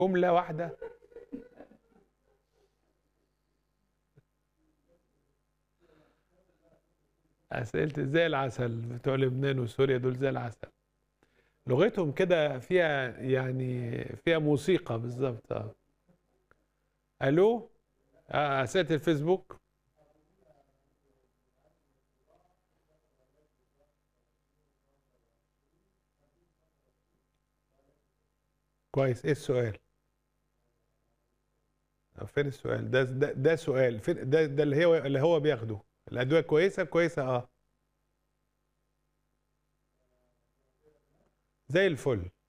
جملة واحدة أسئلة زي العسل بتوع لبنان وسوريا دول زي العسل لغتهم كده فيها يعني فيها موسيقى بالظبط اه الو آه، اسئله الفيسبوك كويس ايه السؤال آه، فين السؤال ده ده, ده سؤال فين ده ده اللي هو اللي هو بياخده الادويه كويسه كويسه اه زي الفل